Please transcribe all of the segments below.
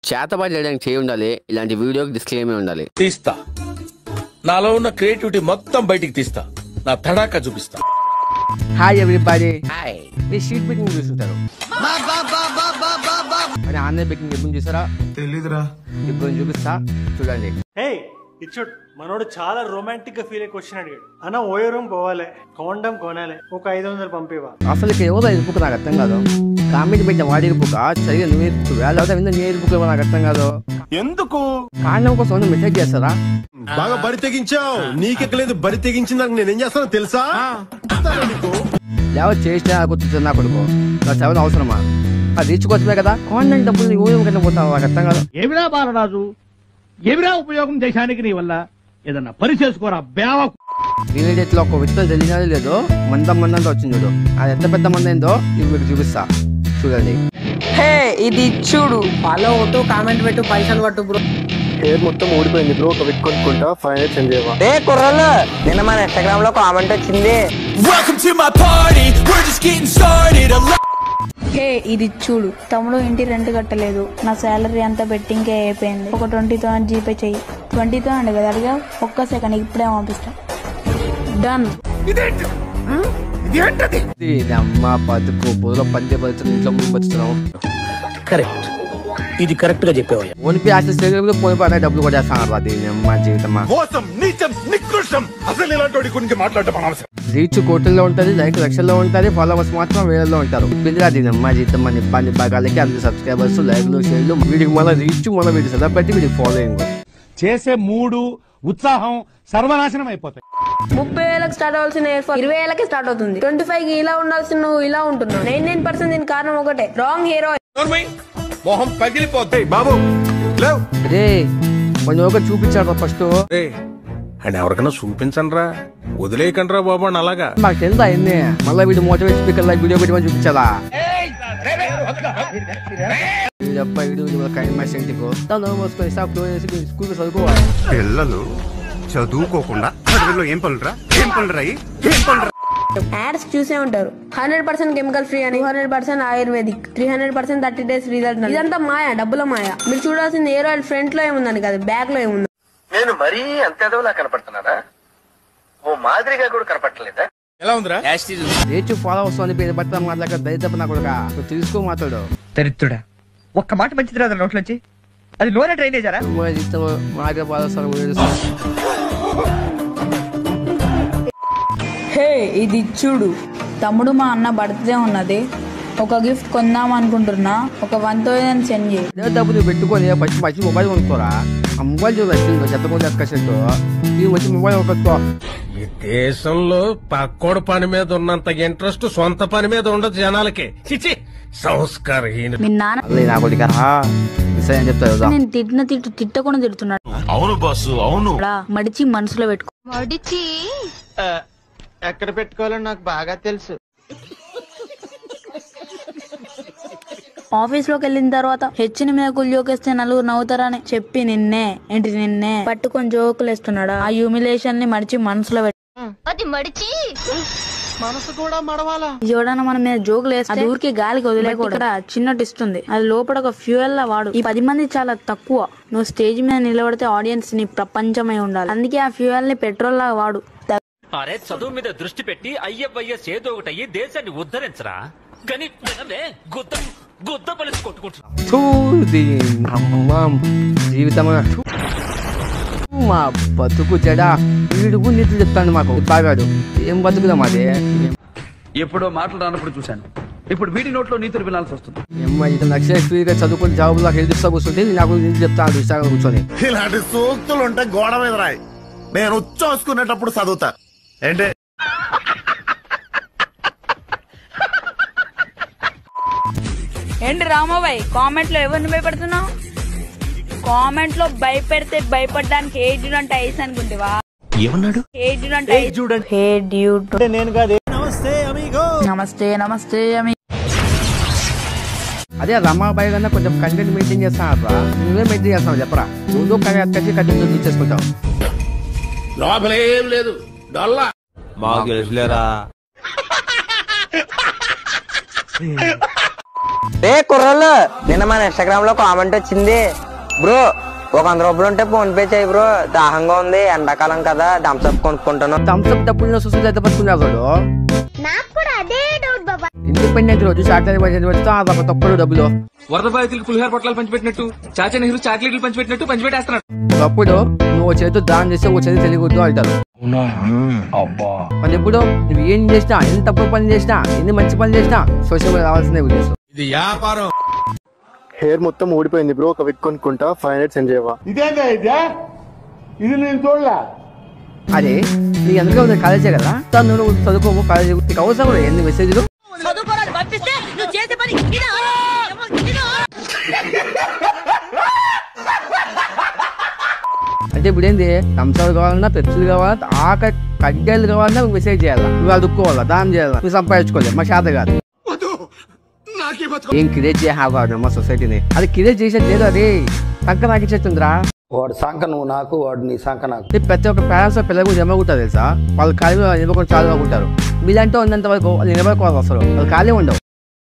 చేతబడి చేయడానికి చేయి ఉండాలి ఇలాంటి వీడియోకి డిస్క్లైమే ఉండాలి తీస్తా నాలో ఉన్న క్రియేటివిటీ మొత్తం బయటికి తీస్తా నా తడాకా చూపిస్తా హాయ్ ఎవ్రీబడి హాయ్ మీరు షీట్ బేకింగ్ చూస్తుంటారు అని ఆన్లైన్ బేకింగ్ ఎప్పుడు చూసారా తెలీదురా ఇప్పుడు చూపిస్తా చూడండి హే ఇచ్చుడు మనోడు చాలా రొమాంటిక్ గా ఫీల్ అయ్యి క్వశ్చన్ అడిగాడు అన్న ఓయో పోవాలి కోండం కొనాలి ఒక ఐదు వందలు పంపివా అసలు ఇక్కడ ఎవరో ఎరుపుకు నాకు అర్థం కాదు కామెంట్ పెట్టిన వాడి ఎరుపుక సరిగా నువ్వు ఎరుపు వేళ అవుతా విందా నీ ఎరుపుకు నాకు అర్థం కాదు ఎందుకు కాండం కోసం ఏమన్నా మెసేజ్ చేస్తారా బాగా బరి తెగించావు నీకెక్కలేదు బరి తెగించిన దానికి నేనేం చేస్తానో తెలుసా చెప్తానా నీకు? లేవ చేసినా గుర్తు నా కొడుకు నా సెవెన్ అవసరమా అది రీచ్ కోసమే కదా కాండం డబ్బులు నువ్వు ఏం కన్నా పోతావు నాకు అర్థం కాదు ఏమిరా బాలరాజు ఏమిరా ఉపయోగం దేశానికి నీ వల్ల ఏదన్నా పని చేసుకోరా బేవ దీని చేతిలో ఒక విత్తనం తెలియదు లేదో మందం మందంతో వచ్చింది చూడు అది ఎంత పెద్ద మంద ఏందో ఇది మీకు చూపిస్తా చూడండి హే ఇది చూడు ఫాలో అవుతూ కామెంట్ పెట్టు పైసలు పట్టు బ్రో హెయిర్ మొత్తం ఊడిపోయింది బ్రో ఒక పెట్టి కొనుక్కుంటా ఫైవ్ హండ్రెడ్ సెండ్ చేయవా ఏ కుర్రలు నిన్న మన ఇన్స్టాగ్రామ్ లో కామెంట్ వచ్చింది Welcome to my party. We're just getting started. హే ఇది చూడు తమ్ముడు ఇంటి రెంట్ కట్టలేదు నా శాలరీ అంతా బెట్టింగ్కే అయిపోయింది ఒక ట్వంటీ థౌసండ్ జీపే చెయ్యి ట్వంటీ థౌసండ్ కదా అడిగా ఒక్క సెకండ్ ఇప్పుడే పంపిస్తా డన్ ఇది అమ్మ బతుకు బుర్ర పందే బతుకు ఇంట్లో ముందు బతుకుతున్నాం కరెక్ట్ ఇది కరెక్ట్ గా చెప్పావు ఓన్పి యాక్సెస్ చేయలేదు పోయిపోయి అనే డబ్బులు కొట్టేస్తాను దీని అమ్మ జీవితమ్మా మోసం నీచం నికృష్టం అసలు ఇలాంటి వాడి గురించి మాట్లాడటం అనవసరం రీచ్ కోట్లలో ఉంటది లైక్ లక్షల్లో ఉంటది ఫాలోవర్స్ మాత్రం వేలలో ఉంటారు ఇబ్బందిగా దీని అమ్మ జీవితం నిప్పా నిబ్బాగాలకి అందరు సబ్స్క్రైబర్స్ లైక్లు షేర్లు వీడికి మళ్ళీ రీచ్ మళ్ళీ వీడి సెలబ్రిటీ వీడికి ఫాలోయింగ్ చేసే మూడు ఉత్సాహం సర్వనాశనం అయిపోతాయి ముప్పై వేలకు స్టార్ట్ అవ్వాల్సిన ఇయర్ ఫోన్ ఇరవై వేలకి స్టార్ట్ అవుతుంది ట్వంటీ ఫైవ్ కి ఇలా ఉండాల్సిన నువ్వు ఇలా ఉంటున్నావు నైన్ నైన్ పర్సెంట్ దీని కారణం ఒకటే రాంగ్ హీరో మొహం పగిలిపోతాయి బాబు లేవు రే కొంచెం ఒక చూపించాడు ఫస్ట్ అండ్ ఎవరికైనా చూపించండి రా వదిలేయకండి రా బాబు అని అలాగా మాకు తెలుసు అయింది మళ్ళీ వీడు మోటివేట్ స్పీకర్ లా వీడియో పెట్టి చూపించాలా వీడప్ప వీడు వీడు కైండ్ మై సెంటికు తను మోసుకొని స్టాప్ స్కూల్ చదువుకోవాలి పిల్లలు చదువుకోకుండా చదువులో ఏం పనులురా ఏం పనులురా ఇయి? ఏం పనులురా యాడ్స్ చూసే ఉంటారు హండ్రెడ్ పర్సెంట్ కెమికల్ ఫ్రీ అని hundred percent ayurvedic three hundred percent thirty days result ఇదంతా మాయా డబ్బుల మాయా మీరు చూడాల్సింది ఏ ఆయిల్ ఫ్రంట్ లో ఏముందని కాదు బ్యాక్ లో ఏముంది నేను మరీ అంత ఎదవలా కనపడుతున్నారా ఓ మాదిరిగా కూడా కనపడలేదా ఎలా ఉందిరా రేచు ఫాలో వస్తుంది పేరు పట్ల మాట్లాడక దరిద్రపు నా కొడుక నువ్వు తెలుసుకో మాట్లాడు దరిద్రుడా ఒక్క మాట మంచిది రాదు నోట్లోంచి అది లోనే డ్రైనేజరా మాకే ఫాలో వస్తాను హే ఇది చూడు తమ్ముడు మా అన్న బర్త్డే ఉన్నది ఒక గిఫ్ట్ కొందాం అనుకుంటున్నా ఒక వన్ థౌసండ్ సెండ్ చేయి ఇదే డబ్బు నువ్వు పెట్టుకొని ఫస్ట్ మంచి మొబైల్ కొనుక్కోరా ఆ మొబైల్ చూడ వచ్చిందో చెత్తకుండా ఎక్కసెట్టు ఈ వచ్చి మొబైల్ కొనుక్కో ఈ దేశంలో పక్కోడు పని మీద ఉన్నంత ఇంట్రెస్ట్ సొంత పని మీద ఉండదు జనాలకి చిచి సంస్కారహీన మీ నాన్న అదే నా కొడుక సరే అని చెప్తా కదా నేను తిట్టిన తిట్టు తిట్టకుండా తిడుతున్నాడు అవును బాసు అవును అలా మడిచి మనసులో పెట్టుకో ఎక్కడ పెట్టుకోవాలో నాకు బాగా తెలుసు ఆఫీస్ లోకి వెళ్ళిన తర్వాత హెచ్చిన మీద కుల్యోకేస్తే నలుగురు నవ్వుతారని చెప్పి నిన్నే ఏంటి నిన్నే పట్టుకొని జోకులు వేస్తున్నాడా ఆ హ్యూమిలేషన్ ని మడిచి మనసులో పెట్టు అది మడిచి ఎవడన్నా మన మీద జోకులు వేస్తే అది ఊరికి గాలికి వదిలేకూడదు ఇక్కడ చిన్న ట్విస్ట్ ఉంది అది లోపల ఒక ఫ్యూయల్ లా వాడు ఈ పది మంది చాలా తక్కువ నువ్వు స్టేజ్ మీద నిలబడితే ఆడియన్స్ నీ ప్రపంచమై ఉండాలి అందుకే ఆ ఫ్యూయల్ ని పెట్రోల్ లా వాడు అరే చదువు మీద దృష్టి పెట్టి అయ్యవయ్య సేదో ఒకటయ్యి దేశాన్ని ఉద్ధరించరా కానీ వినవే గుద్ద గుద్ద పలిసి కొట్టుకుంటున్నా థూ, దీని అమ్మ జీవితమా థూ. మా బతుకు జడ వీడుకు నీతులు చెప్తాను మాకు బాగాడు ఏం బతుకుదా మాది ఎప్పుడో మాటలు రానప్పుడు చూశాను ఇప్పుడు వీటి నోట్లో నీతులు వినాల్సి వస్తుంది ఏమ్మా ఇది లక్ష ఫ్రీగా చదువుకుని జాబులో హెల్త్ ఇస్తా కూర్చుంటే నాకు నీతులు చెప్తాను ఇస్తాను కూర్చొని ఇలాంటి సూక్తులు ఉంటే గోడ మీద రాయి నేను ఉచ్చోసుకునేటప్పుడు చదువుతా ఏంటి ఏంటి రామాబాయ్ కామెంట్ లో ఎవరిని భయపెడుతున్నావు కామెంట్ లో భయపెడితే భయపడడానికి ఏ డ్యూడ్ అంటే ఐస్ అనుకుంటేవా ఏమన్నాడు ఏ డ్యూడ్ అంటే చూడండి హే డ్యూడ్ నేను కాదు నమస్తే నమస్తే అమి అదే రమాబాయి కన్నా కొంచెం కంటెంట్ మెయింటైన్ చేస్తాను రా నువ్వే మెయింటైన్ చేస్తావు చెప్పరా నువ్వు కానీ అక్కడికి కంటెంట్ తీసేసుకుంటావు లోపలేం లేదు డొల్లా మాకు తెలుసులేరా రే కుర్రోళ్ళు నిన్న మన ఇన్స్టాగ్రామ్ లో కామెంట్ వచ్చింది బ్రో ఒక వంద రూపాయలు ఉంటే ఫోన్ పే చేయి బ్రో దాహంగా ఉంది ఎండాకాలం కదా థమ్స్అప్ కొనుక్కుంటాను థమ్స్అప్ డబ్బులు చూసి అయితే పట్టుకున్నారు వాడు నాకు కూడా అదే డౌట్ బాబా ఇండిపెండెంట్ రోజు చార్టర్ వచ్చి ఆ తప్పుడు డబ్బులు వరద బాధితులకు పులిహార పొట్లాలు పంచిపెట్టినట్టు చాచా నెహ్రూ చాక్లెట్లు పంచిపెట్టినట్టు పంచిపెట్టేస్తున్నాడు ఒకప్పుడు నువ్వు చేతు దానం చేస్తే ఒక చేతి తెలియకూడదు అంటారు మరి ఎప్పుడు నువ్వు ఏం చేసినా ఎన్ని తప్పు పని చేసినా ఎన్ని మంచి పని చేసినా సోషల్ మీడియా రావాల్సిన ఉద్దేశం ఇది వ్యాపారం హెయిర్ మొత్తం ఊడిపోయింది బ్రో ఒక విక్ కొనుక్కుంటా ఫైవ్ హండ్రెడ్ సెండ్ చేయవా ఇదేందా ఇదే ఇది నేను చూడలే అదే నీ అందుకే ఉంది కాలేజే కదా తను నువ్వు చదువుకోము కాలేజీ నీకు అవసరం కూడా ఎన్ని మెసేజ్లు చదువుకోరాదు పంపిస్తే నువ్వు చేసే పని ఇదా? ఇదా? అంటే ఇప్పుడు ఏంది థమ్స్అప్ కావాలన్నా పెప్సీలు కావాలన్నా ఆక కడ్డీలు కావాలన్నా నువ్వు మెసేజ్ చేయాలా నువ్వు అదుక్కోవాలా దానం చేయాలా నువ్వు సంపాదించుకోవాలి మా శాత కాదు ఏం క్రియేట్ చేయాలి మా సొసైటీని అది క్రియేట్ చేసేది లేదు అది పక్క నాకు ఇచ్చేస్తుందిరా వాడు సంక నువ్వు నాకు వాడు నీ సంక నాకు అంటే ప్రతి ఒక్క పేరెంట్స్ పిల్లలు కూడా నిలబడుకుంటారు తెలుసా వాళ్ళు ఖాళీ నిలబడుకొని చాలా బాగుంటారు మీలంటే ఉన్నంత వరకు వాళ్ళు నిలబడుకోవాలి అసలు వాళ్ళు ఖాళీ ఉండవు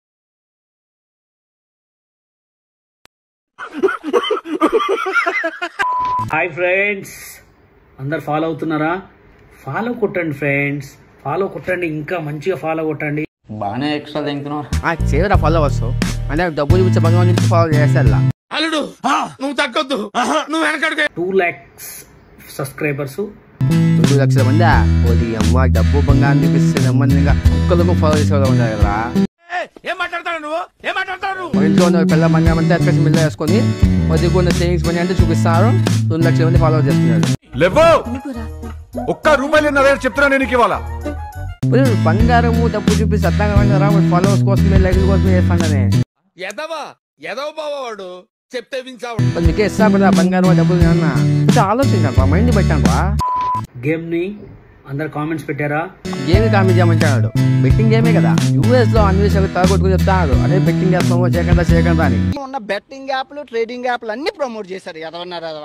హాయ్ ఫ్రెండ్స్ అందరు ఫాలో అవుతున్నారా ఫాలో కొట్టండి ఫ్రెండ్స్ ఫాలో కొట్టండి ఇంకా మంచిగా ఫాలో కొట్టండి బాగానే ఎక్స్ట్రా తింటున్నావు ఆ చేయరా ఫాలోవర్స్ అంటే డబ్బులు ఇచ్చే భగవాన్ నుంచి ఫాలో చేసేలా అల్లుడు నువ్వు తగ్గొద్దు నువ్వు వెనకడుగు టూ ల్యాక్స్ సబ్స్క్రైబర్స్ రెండు లక్షల మంది ఓది అమ్మ డబ్బు బంగారం చూపిస్తే నెమ్మదిగా కుక్కలకు ఫాలో చేసేవాళ్ళు ఉన్నారు కదా ఏం మాట్లాడతాడు నువ్వు ఏం మాట్లాడతాడు మన ఇంట్లో ఉన్న పిల్ల బంగారం అంతా ఎక్కడ మిల్ల వేసుకొని వదిలికున్న సేవింగ్స్ మనీ అంటే చూపిస్తారు రెండు లక్షల మంది ఫాలో చేస్తున్నారు లేవో ఒక్క రూపాయలు రేటు చెప్తున్నా నేను ఇవాళ ఇప్పుడు బంగారము డబ్బు చూపిస్తే అర్థంగా ఫాలోవర్స్ కోసమే లైక్ల కోసమే చేస్తానని ఎదవా ఎదవ బావాడు చెప్తే వించావు మరి మీకే ఇస్తా కదా బంగారం డబ్బులు ఏమన్నా ఇది ఆలోచించాను మైండ్ పెట్టాను రా గేమ్ ని అందరు కామెంట్స్ పెట్టారా గేమ్ కామెంట్ చేయమంటాడు బెట్టింగ్ గేమే కదా యూఎస్ లో అన్ని విషయాలు తగ్గొట్టుకుని చెప్తాడు అదే బెట్టింగ్ చేస్తామో చేయకుండా చేయకుండా అని ఉన్న బెట్టింగ్ యాప్లు ట్రేడింగ్ యాప్లు అన్ని ప్రమోట్ చేశారు ఎదవన్నారు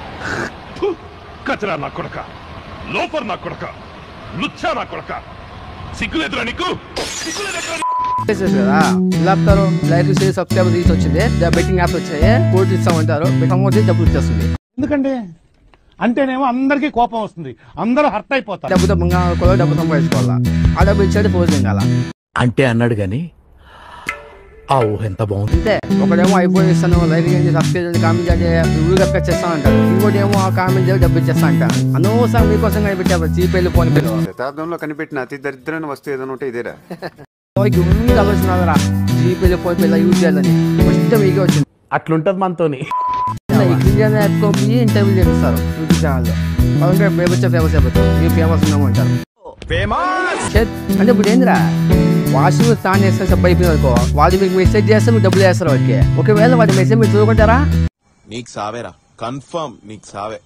కచరా నా కొడక లోపర్ నా కొడక లుచ్చా నా కొడక సిగ్గులేదురా నీకు సిగ్గులేదురా చేసేసి కదా ఇలా ఆపుతారు లైక్ చేసి సబ్స్క్రైబర్ తీసి వచ్చింది బెట్టింగ్ యాప్స్ వచ్చాయి కోర్టు ఇస్తామంటారు అమౌంట్ డబ్బులు ఇచ్చేస్తుంది ఎందుకంటే అంటేనేమో అందరికీ కోపం వస్తుంది అందరూ హర్ట్ అయిపోతారు డబ్బుతో బంగారం కూడా డబ్బు సంపాదించుకోవాలా ఆ డబ్బు ఇచ్చేది పోతుంది కాల అంటే అన్నాడు గాని ఆ ఊహ ఎంత బాగుంది అంతే ఒకడేమో అయిపోయి ఇస్తాను లైక్ చేయండి సబ్స్క్రైబ్ చేయండి కామెంట్ చేయండి రివ్యూ కక్క చేస్తాను అంటాడు ఇంకోటి ఏమో ఆ కామెంట్ చేసి డబ్బు ఇచ్చేస్తా అంటాడు అనవసరం మీకోసం కనిపెట్టారు చీపేళ్ళు ఫోన్ పేలు శతాబ్దంలో కనిపెట్టిన అతి దరిద్రమైన వస్తువు ఏదైనా ఉంటే ఇదేరా ఉంది ఆలోచన జీపేలు ఫోన్ పేలు యూజ్ చేయాలని ఫస్ట్ మీకే వచ్చింది అట్లుంటది మనతోని ఇండియన్ యాప్కి ఇంటర్వ్యూ చేస్తారు యూట్యూబ్ ఛానల్లో పవన్ ఫేమస్ ఫేమస్ అయిపోతారు మీరు ఫేమస్ ఉన్నాము అంటారు షట్. అంటే ఇప్పుడు ఏందిరా వాషింగ్ స్నాన్ చేస్తే సబ్బు అయిపోయింది అనుకో వాళ్ళు మీకు మెసేజ్ చేస్తే మీకు డబ్బులు వేస్తారు వాళ్ళకి ఒకవేళ వాడి మెసేజ్ మీరు చూడుకుంటారా నీకు సావేరా కన్ఫర్మ్ నీకు సావే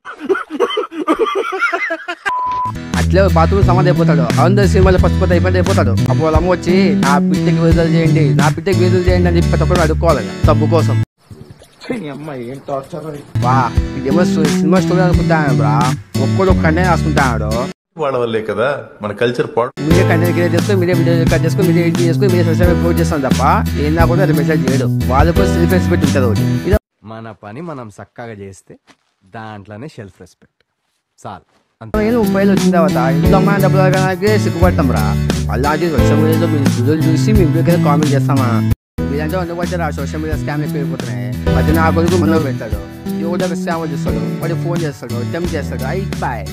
అట్లే బాత్రూమ్ సమాధి అయిపోతాడు అందరు సినిమాలు ఫస్ట్ పోతే అయిపోయింది అయిపోతాడు అప్పుడు వాళ్ళ అమ్మ వచ్చి నా బిడ్డకి విడుదల చేయండి నా బిడ్డకి విడుదల చేయండి అని చెప్పి ప్రతి ఒక్కరు అడుక్కోవాలి సబ్బు కోసం వా ఇదేమో సు- సినిమా స్టోరీ అనుకుంటాను బ్రా ఒక్కడు ఒక కంటెంట్ రాసుకుంటాడు వాళ్ళ వల్లే కదా మన కల్చర్ పాడు మీరే కంటెంట్ క్రియేట్ చేసుకుని మీరే వీడియో కట్ చేసుకుని మీరే ఎడిట్ చేసుకుని మీరే సోషల్ పోస్ట్ చేస్తాను తప్ప ఏం కూడా అది మెసేజ్ చేయడు వాళ్ళకు సెల్ఫ్ రెస్పెక్ట్ ఉంటుంది ఒకటి ఇది మన పని మనం చక్కగా చేస్తే దాంట్లోనే సెల్ఫ్ రెస్పెక్ట్ చాలు ఏళ్ళు ముప్పై ఏళ్ళు వచ్చిన తర్వాత ఇంట్లో అమ్మ డబ్బులు అడగడానికి సిగ్గుపడతాం రా అలాంటి సోషల్ మీడియాలో మీ వీడియోలు చూసి మీ వీడియో కింద కామెంట్ చేస్తామా మీరంటే అందుబట్టారు ఆ సోషల్ మీడియా స్కామ్ ఎక్కువైపోతున్నాయి అది నా కొడుకు మనలో పెడతాడు ఎవడో స్కామ్ చేస్తాడు వాడు ఫోన్ చేస్తాడు అటెంప్ట్ చేస్తాడు ఐ బాయ్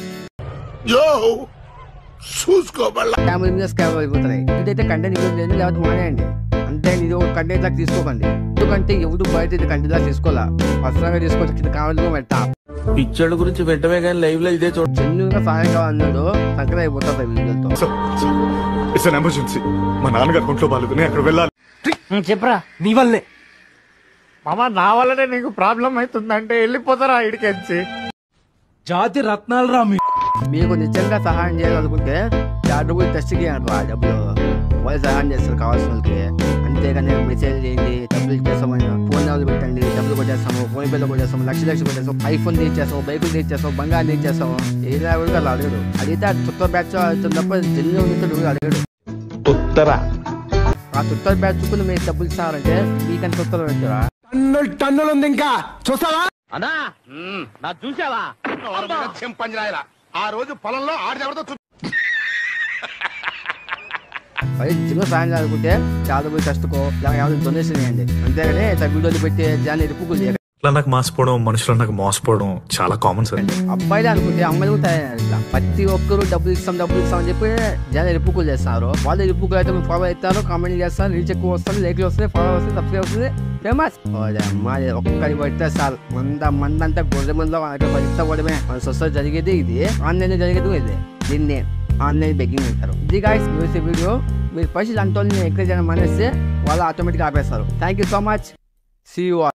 స్కామ్ మీద స్కామ్ అయిపోతున్నాయి ఇదైతే కంటెంట్ యూజ్ లేదు లేకపోతే మానేయండి అంతే ఇది ఒక కంటెంట్ లాగా తీసుకోకండి ఎందుకంటే ఎవడు బయట ఇది కంటెంట్ లాగా తీసుకోవాలా పర్సనల్గా తీసుకోవచ్చు కింద కామెంట్ పెడతా పిక్చర్ల గురించి వెంటనే కానీ లైవ్ లో ఇదే చూడ జెన్యున్గా సాయం కావాలన్నాడు సంక్రాంతి అయిపోతుంది ఈ వీడియోతో ఇట్స్ అన్ ఎమర్జెన్సీ మా నాన్నగారు ఒంట్లో బాగాలేదు నేను అక్కడ వెళ్ళాలి చెప్పరా నీ వల్లే మామ నా వల్లనే నీకు ప్రాబ్లం అవుతుందంటే వెళ్ళిపోతారా ఇడికెచ్చి జాతి రత్నాలు రా మీకు నిజంగా సహాయం చేయాలనుకుంటే డబ్బులు టెస్ట్ చేయండి రా డబ్బులు వాళ్ళు సహాయం చేస్తారు కావాల్సిన వాళ్ళకి అంతేగాని మెసేజ్ చేయండి డబ్బులు ఇచ్చేస్తామని ఫోన్ నెంబర్లు పెట్టండి డబ్బులు కొట్టేస్తాము ఫోన్ పేలో కొట్టేస్తాము లక్ష లక్షలు కొట్టేస్తాము ఐఫోన్ తీసేస్తాము బైకులు తీసేస్తాము బంగారం తీసేస్తాము ఏదైనా కూడా అలా అడగడు అడిగితే ఆ కొత్త బ్యాచ్ అవుతుంది తప్ప జల్లి ఉంటాడు అడగడు ఉత్తర ఆ తుత్తర బ్యాచ్ చుక్కుని మీరు డబ్బులు ఇస్తారంటే మీకంత తుత్తర పెట్టారా టన్నులు టన్నులు ఉంది ఇంకా చూస్తావా అన్నా నా చూసావా చెంపంజరాయలా ఆ రోజు పొలంలో ఆడెవరితో అది చిన్న సాయం అనుకుంటే చాలా పోయి కష్టకో లేదా ఎవరైనా డొనేషన్ చేయండి అంతేగాని ఇట్లా వీడియోలు పెట్టి జనాన్ని ఇరుపుకులు చేయకండి. ఇట్లా నాకు మాసిపోవడం మనుషులు నాకు మోసపోవడం చాలా కామన్ సార్ అబ్బాయిలు అనుకుంటే అమ్మాయిలు కూడా తయారయ్యారు ఇట్లా ప్రతి ఒక్కరు డబ్బులు ఇస్తాం డబ్బులు ఇస్తాం అని చెప్పి జనాలు ఇరుపుకులు చేస్తారు వాళ్ళు ఇరుపుకులు అయితే ఫాలో అవుతారు కామెంట్ చేస్తారు రీచ్ ఎక్కువ వస్తుంది లైక్లు వస్తాయి ఫాలో వస్తుంది సబ్స్క్రైబ్ వస్తుంది ఫేమస్ అమ్మాయి ఒక్కరి పడితే చాలు మంద మంద అంతా గొర్రె మందో పడితే పడమే మన సొసైటీ జరిగేది ఇది ఆన్లైన్ జరిగేది ఇది దీన్ని ఆన్లైన్ బెగ్గింగ్ అంటారు ఇది గాయస్ చూసే వీడియో మీరు ఫస్ట్ అంటోని ఎంకరేజ్ చేయడం మానేస్తే వాళ్ళు ఆటోమేటిక్గా ఆపేస్తారు thank you so much see you